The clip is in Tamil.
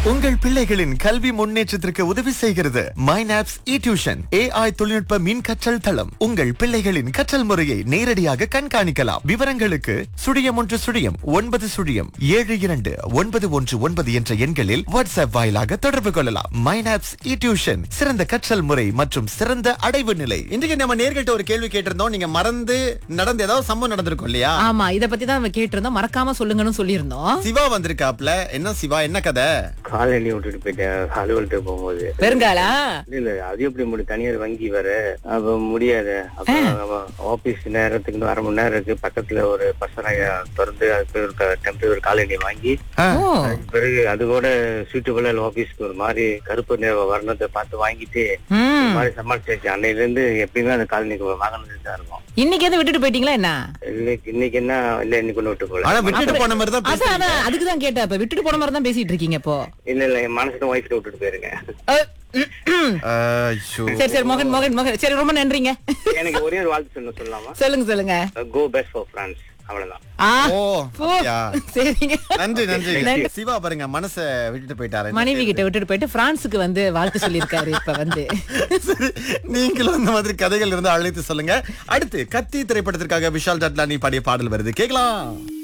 உங்கள் பிள்ளைகளின் கல்வி முன்னேற்றத்திற்கு உதவி செய்கிறது மைனாப்ஸ் இ டியூஷன் ஏஐ தொழில்நுட்ப மின் கற்றல் தளம் உங்கள் பிள்ளைகளின் கற்றல் முறையை நேரடியாக கண்காணிக்கலாம் விவரங்களுக்கு சுழியம் ஒன்று சுழியம் ஒன்பது சுழியம் ஏழு இரண்டு ஒன்பது ஒன்று ஒன்பது என்ற எண்களில் வாட்ஸ்அப் வாயிலாக தொடர்பு கொள்ளலாம் மைனாப்ஸ் இ டியூஷன் சிறந்த கற்றல் முறை மற்றும் சிறந்த அடைவு நிலை இன்றைக்கு நம்ம நேர்கிட்ட ஒரு கேள்வி கேட்டிருந்தோம் நீங்க மறந்து நடந்த ஏதாவது சம்பவம் நடந்திருக்கும் இல்லையா ஆமா இத பத்தி தான் நம்ம கேட்டிருந்தோம் மறக்காம சொல்லுங்கன்னு சொல்லியிருந்தோம் சிவா வந்திருக்காப்ல என்ன சிவா என்ன கதை காலனி விட்டுட்டு போயிட்டேன் அலுவலகத்துக்கு போகும்போது பெருங்காலா இல்ல இல்ல அது எப்படி முடியும் தனியார் வங்கி வேற அப்ப முடியாது அப்ப ஆபீஸ் நேரத்துக்கு அரை மணி நேரம் இருக்கு பக்கத்துல ஒரு பசராய திறந்து அதுக்கு ஒரு டெம்பரரி காலனி வாங்கி ஓ அதுக்கு பிறகு அது கூட சூட்டபுள் ஆபீஸ்க்கு ஒரு மாதிரி கருப்பு நிற வர்ணத்தை பார்த்து வாங்கிட்டு ம் ஒரு மாதிரி சமாளிச்சாச்சு அன்னையில இருந்து எப்பயுமே அந்த காலனிக்கு வாங்கினது தான் இருக்கும் இன்னைக்கு எதுவும் விட்டுட்டு போயிட்டீங்களா என்ன இன்னைக்கு இன்னைக்கு என்ன இல்ல இன்னைக்கு ஒண்ணு விட்டு போல ஆனா விட்டுட்டு போன மாதிரி தான் அதான் பேசுறீங்க. அதான் அதுக்கு தான் கேட்டேன் இப்ப விட்டுட்டு போன மாதிரி தான் பேசிட்டு இருக்கீங்க இப்போ இல்ல இல்ல என் மனசுல ஒய்ஃப் விட்டுட்டு போயிருங்க அஹ், ம், ம். ஐயோ. சரி சரி மோகன் மோகன் மோகன் சரி ரொம்ப நன்றிங்க எனக்கு ஒரே ஒரு வாழ்த்து சொல்ல சொல்லலாமா சொல்லுங்க சொல்லுங்க கோ பெஸ்ட் ஃபார் பிரான்ஸ் அவ்வளவுதான் ஆ ஓ ஓ, அப்படியா? சரிங்க நன்றி நன்றி நன்றி. சிவா பாருங்க மனச விட்டுட்டு போயிட்டாரு மனைவி கிட்ட விட்டுட்டு போயிட்டு பிரான்ஸுக்கு வந்து வாழ்த்து சொல்லியிருக்காரு இப்ப வந்து சரி நீங்களும் இந்த மாதிரி கதைகள் இருந்து அழைத்து சொல்லுங்க அடுத்து கத்தி திரைப்படத்திற்காக விஷால் ஜட்லானி பாடிய பாடல் வருது கேக்கலாம்